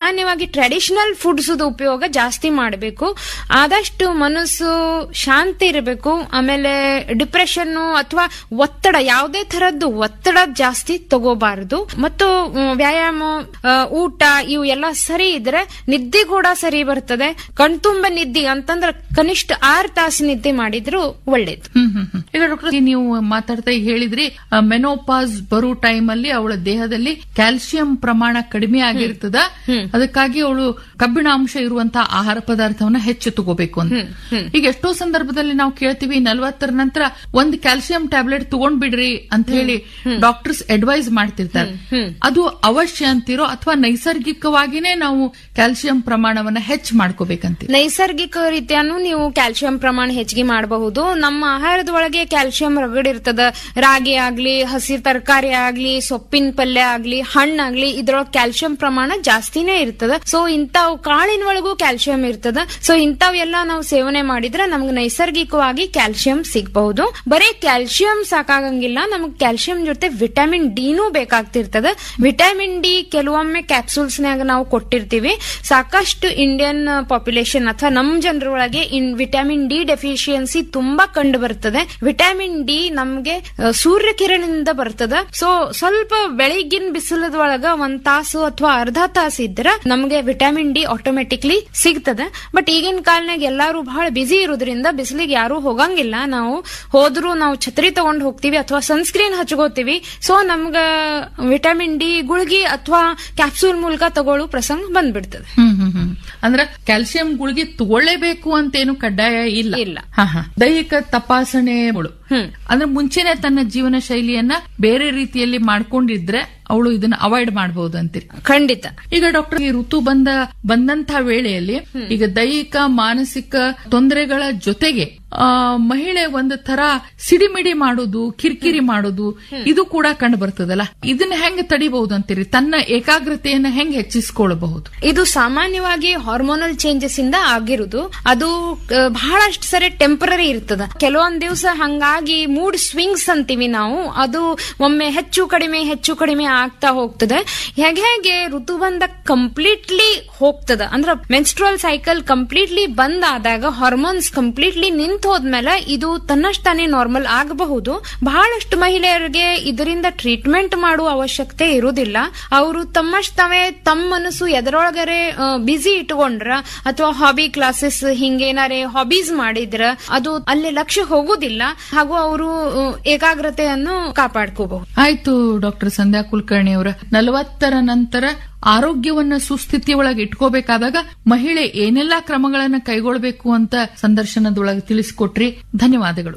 ಸಾಮಾನ್ಯವಾಗಿ traditional foods ಉಪಯೋಗ ಜಾಸ್ತಿ ಮಾಡಬೇಕು ಆದಷ್ಟು ಮನಸ್ಸು ಶಾಂತಿ ಇರಬೇಕು ಆಮೇಲೆ ಡಿಪ್ರೆಷನ್ ಅಥವಾ ಒತ್ತಡ ಯಾವುದೇ ತರದ್ದು ಒತ್ತಡ ಜಾಸ್ತಿ ತಗೋಬಾರದು ಮತ್ತು ಮ್, ವ್ಯಾಯಾಮ ಆ, ಊಟ ಇವು ಎಲ್ಲ ಸರಿ ಇದ್ರೆ ನಿದ್ದೆ ಕೂಡ ಸರಿ ಬರ್ತದೆ ಕಣ್ತುಂಬ ನಿದ್ದೆ ಅಂತಂದ್ರೆ ಕನಿಷ್ಠ ಆರು ತಾಸು ನಿದ್ದೆ ಮಾಡಿದ್ರು ಒಳ್ಳೇದು ಹ್ಮ್ ಹ್ಮ್ ಹ್ಮ್. ಈಗ ಡಾಕ್ಟರ್ ನೀವು ಮಾತಾಡ್ತಾ ಈಗ ಹೇಳಿದ್ರಿ ಮೆನೋಪಾಸ್ ಬರೋ ಟೈಮ್ ಅಲ್ಲಿ ಅವಳ ದೇಹದಲ್ಲಿ ಕ್ಯಾಲ್ಸಿಯಂ ಪ್ರಮಾಣ ಕಡಿಮೆ ಆಗಿರ್ತದ ಅದಕ್ಕಾಗಿ ಅವಳು ಕಬ್ಬಿಣ ಅಂಶ ಇರುವಂತಹ ಆಹಾರ ಪದಾರ್ಥವನ್ನ ಹೆಚ್ಚು ತಗೋಬೇಕು ಅಂತ ಈಗ ಎಷ್ಟೋ ಸಂದರ್ಭದಲ್ಲಿ ನಾವು ಕೇಳ್ತೀವಿ ನಲ್ವತ್ತರ ನಂತರ ಒಂದ್ ಕ್ಯಾಲ್ಸಿಯಂ ಟ್ಯಾಬ್ಲೆಟ್ ತಗೊಂಡ್ ಬಿಡ್ರಿ ಅಂತ ಹೇಳಿ ಡಾಕ್ಟರ್ಸ್ ಅಡ್ವೈಸ್ ಮಾಡ್ತಿರ್ತಾರೆ ಅದು ಅವಶ್ಯ ಅಂತಿರೋ ಅಥವಾ ನೈಸರ್ಗಿಕವಾಗಿನೇ ನಾವು ಕ್ಯಾಲ್ಸಿಯಂ ಪ್ರಮಾಣವನ್ನ ಹೆಚ್ಚು ಮಾಡ್ಕೋಬೇಕಂತೀವಿ ನೈಸರ್ಗಿಕ ರೀತಿಯನ್ನು ನೀವು ಕ್ಯಾಲ್ಸಿಯಂ ಪ್ರಮಾಣ ಹೆಚ್ಚಿಗೆ ಮಾಡಬಹುದು ನಮ್ಮ ಆಹಾರದ ಒಳಗೆ ಕ್ಯಾಲ್ಸಿಯಂ ರಗಡಿರ್ತದ ರಾಗಿ ಆಗ್ಲಿ ಹಸಿ ತರಕಾರಿ ಆಗ್ಲಿ ಸೊಪ್ಪಿನ ಪಲ್ಯ ಆಗ್ಲಿ ಹಣ್ಣಾಗ್ಲಿ ಇದ್ರೊಳಗೆ ಕ್ಯಾಲ್ಸಿಯಂ ಪ್ರಮಾಣ ಜಾಸ್ತಿನೇ ಇರ್ತದ ಸೊ ಇಂಥವು ಕಾಳಿನ ಒಳಗೂ ಕ್ಯಾಲ್ಸಿಯಂ ಇರ್ತದ ಸೊ ಇಂಥವೆಲ್ಲ ನಾವು ಸೇವನೆ ಮಾಡಿದ್ರೆ ನಮ್ಗೆ ನೈಸರ್ಗಿಕವಾಗಿ ಕ್ಯಾಲ್ಸಿಯಂ ಸಿಗಬಹುದು ಬರೀ ಕ್ಯಾಲ್ಸಿಯಂ ಸಾಕಾಗಂಗಿಲ್ಲ ನಮ್ಗೆ ಕ್ಯಾಲ್ಸಿಯಂ ಜೊತೆ ವಿಟಮಿನ್ ಡಿನೂ ಬೇಕಾಗ್ತಿರ್ತದ ವಿಟಮಿನ್ ಡಿ ಕೆಲವೊಮ್ಮೆ ಕ್ಯಾಪ್ಸೂಲ್ಸ್ ನಾಗ ನಾವು ಕೊಟ್ಟಿರ್ತೀವಿ ಸಾಕಷ್ಟು ಇಂಡಿಯನ್ ಪಾಪ್ಯುಲೇಷನ್ ಅಥವಾ ನಮ್ ಜನರೊಳಗೆ ಇನ್ ವಿಟಮಿನ್ ಡಿ ಡೆಫಿಷಿಯನ್ಸಿ ತುಂಬಾ ಕಂಡು ಬರ್ತದೆ ವಿಟಮಿನ್ ಡಿ ನಮ್ಗೆ ಆ, ಸೂರ್ಯಕಿರಣದಿಂದ ಬರ್ತದ ಸೊ ಸ್ವಲ್ಪ ಬೆಳಿಗಿನ ಬಿಸಿಲದೊಳಗ ಒಂದ್ ತಾಸು ಅಥವಾ ಅರ್ಧ ತಾಸು ಇದ್ರೆ ನಮ್ಗೆ ವಿಟಮಿನ್ ಡಿ ಆಟೋಮೆಟಿಕ್ಲಿ ಸಿಗ್ತದೆ ಬಟ್ ಈಗಿನ ಕಾಲನಾಗ ಎಲ್ಲಾರು ಬಹಳ ಬಿಸಿ ಇರೋದ್ರಿಂದ ಬಿಸಿಲಿಗೆ ಯಾರು ಹೋಗಂಗಿಲ್ಲ ನಾವು ಹೋದ್ರು ನಾವು ಛತ್ರಿ ತಗೊಂಡ್ ಹೋಗ್ತೀವಿ ಅಥವಾ ಸನ್ಸ್ಕ್ರೀನ್ ಹಚ್ಕೋತೀವಿ ಸೊ ನಮ್ಗ ವಿಟಮಿನ್ ಡಿ ಗುಳ್ಗಿ ಅಥವಾ ಕ್ಯಾಪ್ಸೂಲ್ ಮೂಲಕ ತಗೊಳ್ಳೋ ಪ್ರಸಂಗ ಬಂದ್ಬಿಡ್ತದೆ ಹ್ಮ್ ಹ್ಮ್ ಹ್ಮ್ ಅಂದ್ರ ಕ್ಯಾಲ್ಸಿಯಂ ಗುಳಿಗೆ ತಗೊಳ್ಳೇಬೇಕು ಅಂತೇನು ಕಡ್ಡಾಯ ಇಲ್ಲ ಇಲ್ಲ. ಹಾ, ಹಾ. ದೈಹಿಕ ತಪಾಸಣೆಗಳು ಅಂದ್ರೆ ಮುಂಚೆನೆ ತನ್ನ ಜೀವನ ಶೈಲಿಯನ್ನ ಬೇರೆ ರೀತಿಯಲ್ಲಿ ಮಾಡ್ಕೊಂಡಿದ್ರೆ ಅವಳು ಇದನ್ನ ಅವಾಯ್ಡ್ ಮಾಡಬಹುದು ಅಂತೀರಿ ಖಂಡಿತ ಈಗ ಡಾಕ್ಟರ್ ಈ ಋತು ಬಂದ ಬಂದಂತ ವೇಳೆಯಲ್ಲಿ ಈಗ ದೈಹಿಕ ಮಾನಸಿಕ ತೊಂದರೆಗಳ ಜೊತೆಗೆ ಆ, ಮಹಿಳೆ ಒಂದು ತರ ಸಿಡಿಮಿಡಿ ಮಾಡೋದು ಕಿರಿಕಿರಿ ಮಾಡೋದು ಇದು ಕೂಡ ಕಂಡು ಬರ್ತದಲ್ಲ ಇದನ್ನ ಹೆಂಗ್ ತಡಿಬಹುದು ಅಂತೀರಿ ತನ್ನ ಏಕಾಗ್ರತೆಯನ್ನ ಹೆಂಗ್ ಹೆಚ್ಚಿಸ್ಕೊಳ್ಬಹುದು ಇದು ಸಾಮಾನ್ಯವಾಗಿ ಹಾರ್ಮೋನಲ್ ಚೇಂಜಸ್ ಇಂದ ಆಗಿರುದು ಅದು ಆ, ಬಹಳಷ್ಟು ಸರಿ ಟೆಂಪರರಿ ಇರ್ತದ ಕೆಲವೊಂದ್ ದಿವಸ ಹಂಗಾಗಿ ಮೂಡ್ ಸ್ವಿಂಗ್ಸ್ ಅಂತೀವಿ ನಾವು ಅದು ಒಮ್ಮೆ ಹೆಚ್ಚು ಕಡಿಮೆ ಹೆಚ್ಚು ಕಡಿಮೆ ಆಗ್ತಾ ಹೋಗ್ತದೆ ಹೇಗೆ ಹೇಗೆ ಋತುಬಂಧ ಕಂಪ್ಲೀಟ್ಲಿ ಹೋಗ್ತದ ಅಂದ್ರ ಮೆನ್ಸ್ಟ್ರಲ್ ಸೈಕಲ್ ಕಂಪ್ಲೀಟ್ಲಿ ಬಂದ್ ಆದಾಗ ಹಾರ್ಮೋನ್ಸ್ ಕಂಪ್ಲೀಟ್ಲಿ ನಿಂತು ಹೋದ್ಮೇಲೆ ಇದು ತನ್ನಷ್ಟಾನೇ ನಾರ್ಮಲ್ ಆಗಬಹುದು ಬಹಳಷ್ಟು ಮಹಿಳೆಯರಿಗೆ ಇದರಿಂದ ಟ್ರೀಟ್ಮೆಂಟ್ ಮಾಡುವ ಅವಶ್ಯಕತೆ ಇರುವುದಿಲ್ಲ ಅವರು ತಮ್ಮಷ್ಟು ತಾವೇ ತಮ್ಮ ಮನಸ್ಸು ಎದರೊಳಗರೆ ಬಿಸಿ ಇಟ್ಕೊಂಡ್ರ ಅಥವಾ ಹಾಬಿ ಕ್ಲಾಸಸ್ ಹಿಂಗೇನಾರೆ ಹಾಬೀಸ್ ಮಾಡಿದ್ರ ಅದು ಅಲ್ಲಿ ಲಕ್ಷ್ಯ ಹೋಗುದಿಲ್ಲ ಹಾಗೂ ಅವರು ಏಕಾಗ್ರತೆಯನ್ನು ಕಾಪಾಡ್ಕೋಬಹುದು ಆಯ್ತು ಡಾಕ್ಟರ್ ಸಂಧ್ಯಾ ಕುಲಕರ್ಣಿ ಅವರ ನಲವತ್ತರ ನಂತರ ಆರೋಗ್ಯವನ್ನ ಸುಸ್ಥಿತಿಯೊಳಗೆ ಇಟ್ಕೋಬೇಕಾದಾಗ ಮಹಿಳೆ ಏನೆಲ್ಲಾ ಕ್ರಮಗಳನ್ನ ಕೈಗೊಳ್ಳಬೇಕು ಅಂತ ಸಂದರ್ಶನದೊಳಗೆ ತಿಳಿಸಿಕೊಟ್ರಿ ಧನ್ಯವಾದಗಳು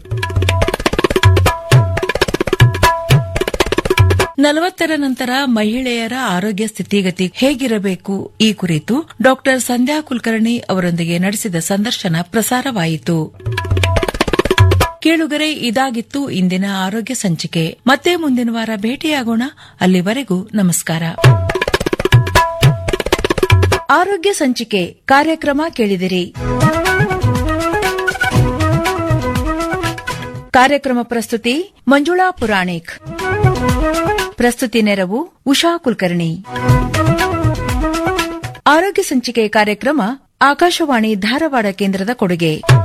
ನಲವತ್ತರ ನಂತರ ಮಹಿಳೆಯರ ಆರೋಗ್ಯ ಸ್ಥಿತಿಗತಿ ಹೇಗಿರಬೇಕು ಈ ಕುರಿತು ಡಾಕ್ಟರ್ ಸಂಧ್ಯಾ ಕುಲಕರ್ಣಿ ಅವರೊಂದಿಗೆ ನಡೆಸಿದ ಸಂದರ್ಶನ ಪ್ರಸಾರವಾಯಿತು ಕೇಳುಗರೆ ಇದಾಗಿತ್ತು ಇಂದಿನ ಆರೋಗ್ಯ ಸಂಚಿಕೆ ಮತ್ತೆ ಮುಂದಿನ ವಾರ ಭೇಟಿಯಾಗೋಣ ಅಲ್ಲಿವರೆಗೂ ನಮಸ್ಕಾರ ಆರೋಗ್ಯ ಸಂಚಿಕೆ ಕಾರ್ಯಕ್ರಮ ಕೇಳಿದಿರಿ ಕಾರ್ಯಕ್ರಮ ಪ್ರಸ್ತುತಿ ಮಂಜುಳಾ ಪುರಾಣಿಕ್ ಪ್ರಸ್ತುತಿ ನೆರವು ಉಷಾ ಕುಲಕರ್ಣಿ ಆರೋಗ್ಯ ಸಂಚಿಕೆ ಕಾರ್ಯಕ್ರಮ ಆಕಾಶವಾಣಿ ಧಾರವಾಡ ಕೇಂದ್ರದ ಕೊಡುಗೆ